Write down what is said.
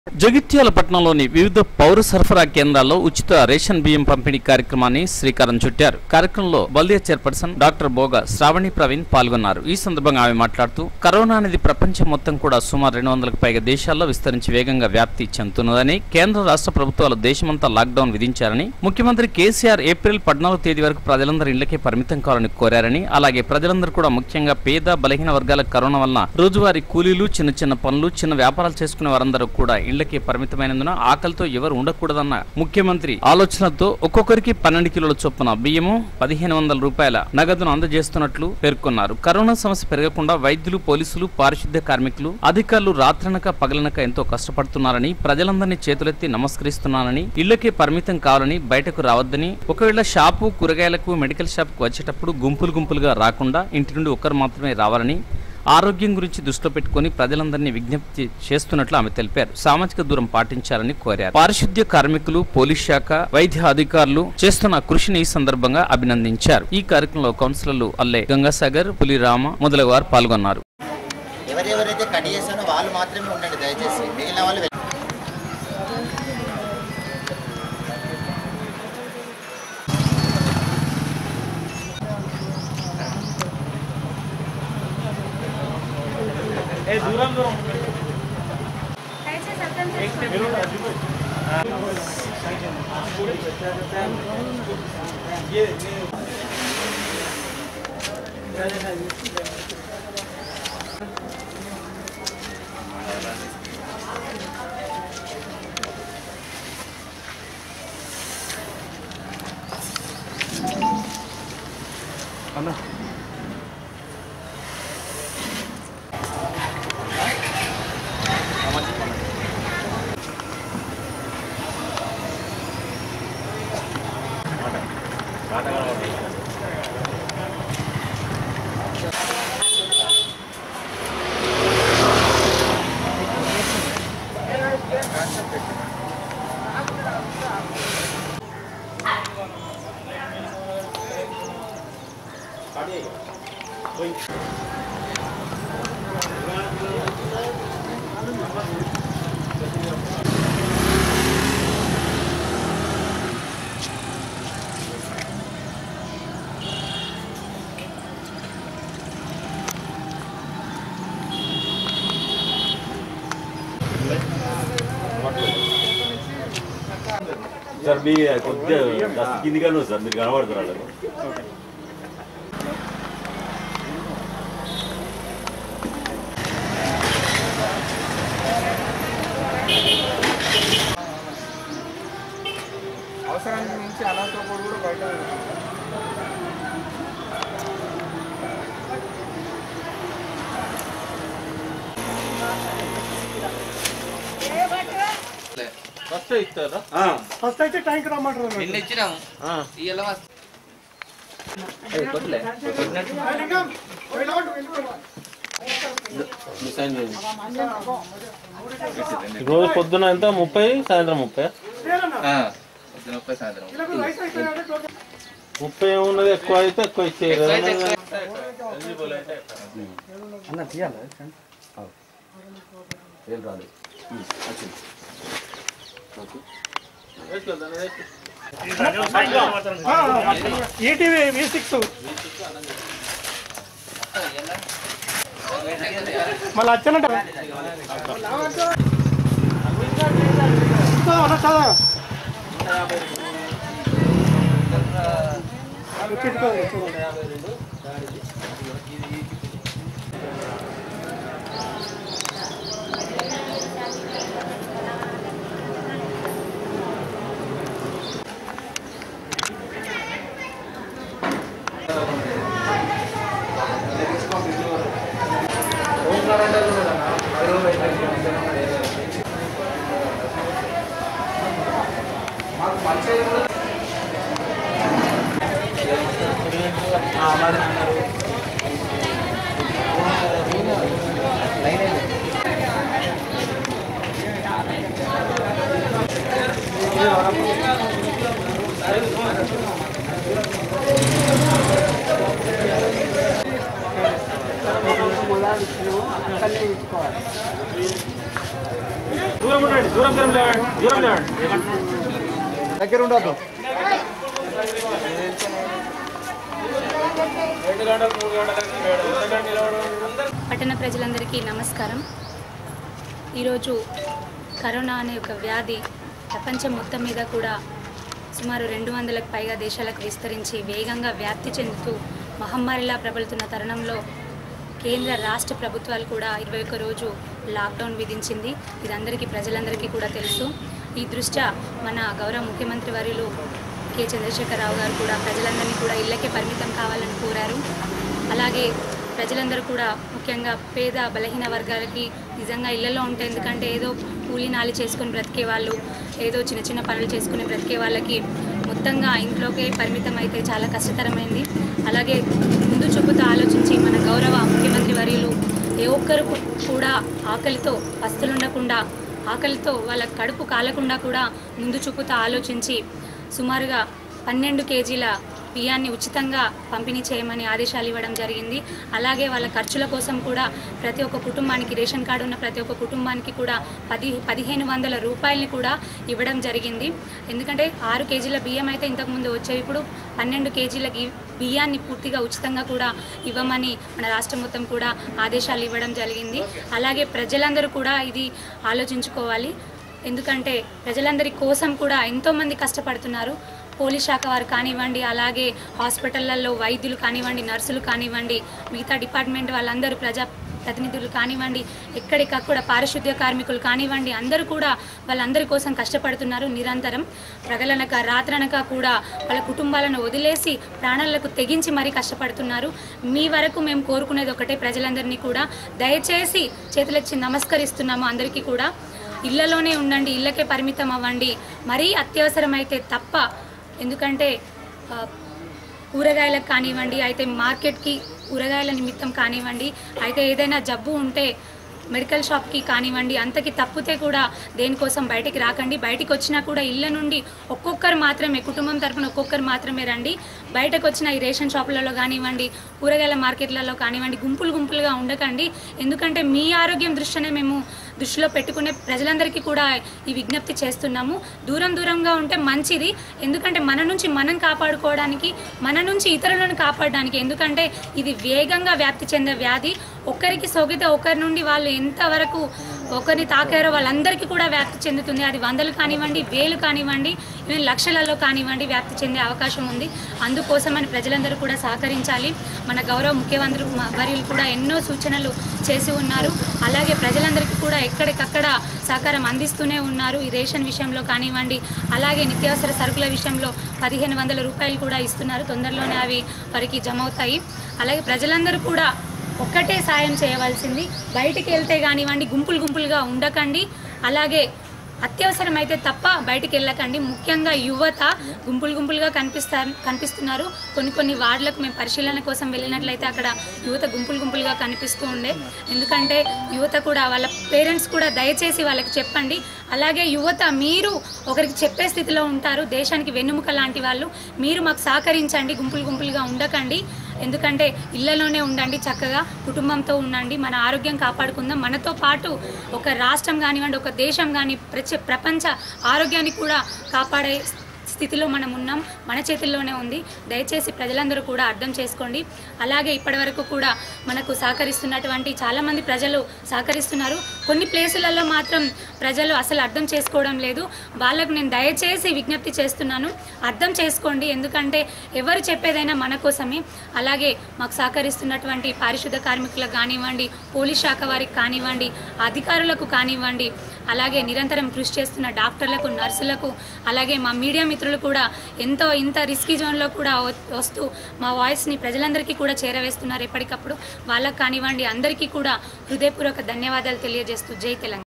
జగిత్యాల పట్టణంలోని వివిధ పౌర సరఫరా కేంద్రాల్లో ఉచిత రేషన్ బియ్యం పంపిణీ కార్యక్రమాన్ని శ్రీకారం చుట్టారు కార్యక్రమంలో బల్దియా చైర్పర్సన్ డాక్టర్ బోగ శ్రావణి ప్రవీణ్ పాల్గొన్నారు ఈ సందర్భంగా ఆమె మాట్లాడుతూ కరోనా అనేది ప్రపంచం మొత్తం కూడా సుమారు రెండు వందలకు పైగా దేశాల్లో విస్తరించి వేగంగా వ్యాప్తి చెందుతున్నదని కేంద్ర రాష్ట్ర ప్రభుత్వాలు దేశమంతా లాక్డౌన్ విధించారని ముఖ్యమంత్రి కేసీఆర్ ఏప్రిల్ పద్నాలుగు తేదీ వరకు ప్రజలందరూ ఇళ్లకే పరిమితం కావాలని కోరారని అలాగే ప్రజలందరూ కూడా ముఖ్యంగా పేద బలహీన వర్గాల కరోనా వల్ల రోజువారీ కూలీలు చిన్న చిన్న పనులు చిన్న వ్యాపారాలు చేసుకునే వారందరూ కూడా ఇళ్లకే పరిమితమైనందున ఆకలితో ఎవరు ఉండకూడదన్న ముఖ్యమంత్రి ఆలోచనతో ఒక్కొక్కరికి పన్నెండు కిలోల చొప్పున బియ్యము పదిహేను వందల రూపాయల నగదును అందజేస్తున్నట్లు పేర్కొన్నారు కరోనా సమస్య పెరగకుండా వైద్యులు పోలీసులు పారిశుద్ధ్య కార్మికులు అధికారులు రాత్రనక పగలనక ఎంతో కష్టపడుతున్నారని ప్రజలందరినీ చేతులెత్తి నమస్కరిస్తున్నానని ఇళ్లకే పరిమితం కావాలని బయటకు రావద్దని ఒకవేళ షాపు కూరగాయలకు మెడికల్ షాప్కు వచ్చేటప్పుడు గుంపులు గుంపులుగా రాకుండా ఇంటి నుండి ఒక్కరు మాత్రమే రావాలని ఆరోగ్యం గురించి దృష్టిలో పెట్టుకుని ప్రజలందరినీ విజ్ఞప్తి చేస్తున్నట్లు ఆమె తెలిపారు సామాజిక దూరం పాటించాలని కోరారు పారిశుద్ధ్య కార్మికులు పోలీస్ శాఖ వైద్య అధికారులు చేస్తున్న కృషిని ఈ సందర్భంగా అభినందించారు ఈ కార్యక్రమంలో కౌన్సిలర్లు అల్లె గంగాసాగర్ పులిరామ మొదలగు వారు పాల్గొన్నారు ఎవరెవరైతే కట్ చేస్తానో వాళ్ళు మాత్రమే ఉండండి దయచేసి మిగిలిన వాళ్ళు వెళ్ళి- దయచేసి అర్థం చేసుకోండి సార్ మీ కొద్దిగా దస్త కిందిగానే ఉంది సార్ మీరు కనబడుతున్నారు వాళ్ళకు. అవసరానికి మించి అనంతపురం కూడా బయట ఫస్ట్ ఇస్తారా ఆ, ఫస్ట్ అయితే ట్యాంక్ రమ్మంటారు నిన్న ఇచ్చినాము ఇవాళ వస్త- రోజు పొద్దున ఎంత ముప్పై సాయంత్రం ముప్పై ఆ, పొద్దున ముప్పై సాయంత్రం ముప్పై ఏమున్నది ఎక్కువ అయితే ఎక్కువ ఇచ్చేయరు ఎక్కువ అయితే ఎక్కువ. ఏం రాలేదు ఉమ్, వచ్చింది. ఈటీవీ వి సిక్స్ మళ్ళీ వచ్చానంట చదవ దూరం ఉండండి దూరం దూరం లేవండి దూరం లేవండి దగ్గర ఉండదు రెండు గంటలు మూడు గంటలకు ఎంతకంటే నిలబడడం పట్టణ ప్రజలందరికీ నమస్కారం ఈరోజు కరోనా అనే ఒక వ్యాధి ప్రపంచం మొత్తం మీద కూడా సుమారు రెండు వందలకు పైగా దేశాలకు విస్తరించి వేగంగా వ్యాప్తి చెందుతూ మహమ్మారిలా ప్రబలుతున్న తరుణంలో కేంద్ర రాష్ట్ర ప్రభుత్వాలు కూడా ఇరవై ఒక్క రోజు లాక్డౌన్ విధించింది ఇది అందరికీ ప్రజలందరికీ కూడా తెలుసు ఈ దృష్ట్యా మన గౌరవ ముఖ్యమంత్రి వర్యులు కె చంద్రశేఖరరావు గారు కూడా ప్రజలందరినీ కూడా ఇళ్ళకే పరిమితం కావాలని కోరారు అలాగే ప్రజలందరూ కూడా ముఖ్యంగా పేద బలహీన వర్గాలకి నిజంగా ఇళ్లలో ఉంటే ఎందుకంటే ఏదో కూలీ నాలి చేసుకొని బ్రతికే వాళ్ళు ఏదో చిన్న చిన్న పనులు చేసుకుని బ్రతికే వాళ్ళకి మొత్తంగా ఇంట్లోకే పరిమితం అయితే చాలా కష్టతరమైంది అలాగే ముందు చూపుతో ఆలోచించి మన గౌరవ ముఖ్యమంత్రి వర్యులు ఏ ఒక్కరు కు- కూడా ఆకలితో పస్తులుండకుండా ఆకలితో వాళ్ళ కడుపు కాలకుండా కూడా ముందు చూపుతో ఆలోచించి సుమారుగా పన్నెండు కేజీల బియ్యాన్ని ఉచితంగా పంపిణీ చేయమని ఆదేశాలు ఇవ్వడం జరిగింది అలాగే వాళ్ళ ఖర్చుల కోసం కూడా ప్రతి ఒక్క కుటుంబానికి రేషన్ కార్డు ఉన్న ప్రతి ఒక్క కుటుంబానికి కూడా పది పదిహేను వందల రూపాయలని కూడా ఇవ్వడం జరిగింది ఎందుకంటే ఆరు కేజీల బియ్యం అయితే ఇంతకుముందు వచ్చేవి ఇప్పుడు పన్నెండు కేజీల గి- బియ్యాన్ని పూర్తిగా ఉచితంగా కూడా ఇవ్వమని మన రాష్ట్రం మొత్తం కూడా ఆదేశాలు ఇవ్వడం జరిగింది అలాగే ప్రజలందరూ కూడా ఇది ఆలోచించుకోవాలి ఎందుకంటే ప్రజలందరి కోసం కూడా ఎంతోమంది కష్టపడుతున్నారు పోలీస్ శాఖ వారు కానివ్వండి అలాగే హాస్పిటళ్లలో వైద్యులు కానివ్వండి నర్సులు కానివ్వండి మిగతా డిపార్ట్మెంట్ వాళ్ళందరూ ప్రజా ప్రతినిధులు కానివ్వండి ఎక్కడికక్కడ పారిశుద్ధ్య కార్మికులు కానివ్వండి అందరూ కూడా వాళ్ళందరి కోసం కష్టపడుతున్నారు నిరంతరం ప్రగలనక రాత్రనక కూడా వాళ్ళ కుటుంబాలను వదిలేసి ప్రాణాలకు తెగించి మరీ కష్టపడుతున్నారు మీ వరకు మేము కోరుకునేది ఒకటే ప్రజలందరినీ కూడా దయచేసి చేతులెచ్చి నమస్కరిస్తున్నాము అందరికీ కూడా ఇళ్లలోనే ఉండండి ఇళ్ళకే పరిమితం అవ్వండి మరీ అత్యవసరమైతే తప్ప ఎందుకంటే ఆ, కూరగాయలకు కానివ్వండి అయితే మార్కెట్కి కూరగాయల నిమిత్తం కానివ్వండి అయితే ఏదైనా జబ్బు ఉంటే మెడికల్ షాప్కి కానివ్వండి అంతకి తప్పితే కూడా దేనికోసం బయటికి రాకండి బయటికి వచ్చినా కూడా ఇళ్ళ నుండి ఒక్కొక్కరు మాత్రమే కుటుంబం తరపున ఒక్కొక్కరు మాత్రమే రండి బయటకు వచ్చిన ఈ రేషన్ షాపులలో కానివ్వండి కూరగాయల మార్కెట్లలో కానివ్వండి గుంపులు గుంపులుగా ఉండకండి ఎందుకంటే మీ ఆరోగ్యం దృష్ట్యానే మేము దృష్టిలో పెట్టుకునే ప్రజలందరికీ కూడా ఈ విజ్ఞప్తి చేస్తున్నాము దూరం దూరంగా ఉంటే మంచిది ఎందుకంటే మన నుంచి మనం కాపాడుకోవడానికి మన నుంచి ఇతరులను కాపాడడానికి ఎందుకంటే ఇది వేగంగా వ్యాప్తి చెందే వ్యాధి ఒక్కరికి సోకితే ఒకరి నుండి వాళ్ళు ఎంతవరకు ఒకరిని తాకారో వాళ్ళందరికీ కూడా వ్యాప్తి చెందుతుంది అది వందలు కానివ్వండి వేలు కానివ్వండి ఈవెన్ లక్షలలో కానివ్వండి వ్యాప్తి చెందే అవకాశం ఉంది అందుకోసమని ప్రజలందరూ కూడా సహకరించాలి మన గౌరవ ముఖ్యమంత్రి మ- వర్యులు కూడా ఎన్నో సూచనలు చేసి ఉన్నారు అలాగే ప్రజలందరికీ కూడా ఎక్కడికక్కడ సహకారం అందిస్తూనే ఉన్నారు ఈ రేషన్ విషయంలో కానివ్వండి అలాగే నిత్యావసర సరుకుల విషయంలో పదిహేను వందల రూపాయలు కూడా ఇస్తున్నారు తొందరలోనే అవి వారికి జమ అవుతాయి అలాగే ప్రజలందరూ కూడా ఒక్కటే సాయం చేయవలసింది బయటికి వెళ్తే కానివ్వండి గుంపులు గుంపులుగా ఉండకండి అలాగే అత్యవసరమైతే తప్ప బయటికి వెళ్ళకండి ముఖ్యంగా యువత గుంపులు గుంపులుగా కనిపిస్తారు కనిపిస్తున్నారు కొన్ని కొన్ని వార్డులకు మేము పరిశీలన కోసం వెళ్ళినట్లయితే అక్కడ యువత గుంపులు గుంపులుగా కనిపిస్తూ ఉండే ఎందుకంటే యువత కూడా వాళ్ళ పేరెంట్స్ కూడా దయచేసి వాళ్ళకి చెప్పండి అలాగే యువత మీరు ఒకరికి చెప్పే స్థితిలో ఉంటారు దేశానికి వెన్నుముక లాంటి వాళ్ళు మీరు మాకు సహకరించండి గుంపులు గుంపులుగా ఉండకండి ఎందుకంటే ఇళ్లలోనే ఉండండి చక్కగా కుటుంబంతో ఉండండి మన ఆరోగ్యం కాపాడుకుందాం మనతో పాటు ఒక రాష్ట్రం కానివ్వండి ఒక దేశం కానీ ప్రచ ప్రపంచ ఆరోగ్యాన్ని కూడా కాపాడే స్థితిలో మనం ఉన్నాం మన చేతుల్లోనే ఉంది దయచేసి ప్రజలందరూ కూడా అర్థం చేసుకోండి అలాగే ఇప్పటివరకు కూడా మనకు సహకరిస్తున్నటువంటి చాలామంది ప్రజలు సహకరిస్తున్నారు కొన్ని ప్లేసులలో మాత్రం ప్రజలు అసలు అర్థం చేసుకోవడం లేదు వాళ్ళకు నేను దయచేసి విజ్ఞప్తి చేస్తున్నాను అర్థం చేసుకోండి ఎందుకంటే ఎవరు చెప్పేదైనా మన కోసమే అలాగే మాకు సహకరిస్తున్నటువంటి పారిశుద్ధ కార్మికులకు కానివ్వండి పోలీస్ శాఖ వారికి కానివ్వండి అధికారులకు కానివ్వండి అలాగే నిరంతరం కృషి చేస్తున్న డాక్టర్లకు నర్సులకు అలాగే మా మీడియా మిత్రులు కూడా ఎంతో ఇంత రిస్కీ జోన్లో కూడా వ- వస్తూ మా వాయిస్ని ప్రజలందరికీ కూడా చేరవేస్తున్నారు ఎప్పటికప్పుడు వాళ్ళకు కానివ్వండి అందరికీ కూడా హృదయపూర్వక ధన్యవాదాలు తెలియజేస్తూ జై తెలంగాణ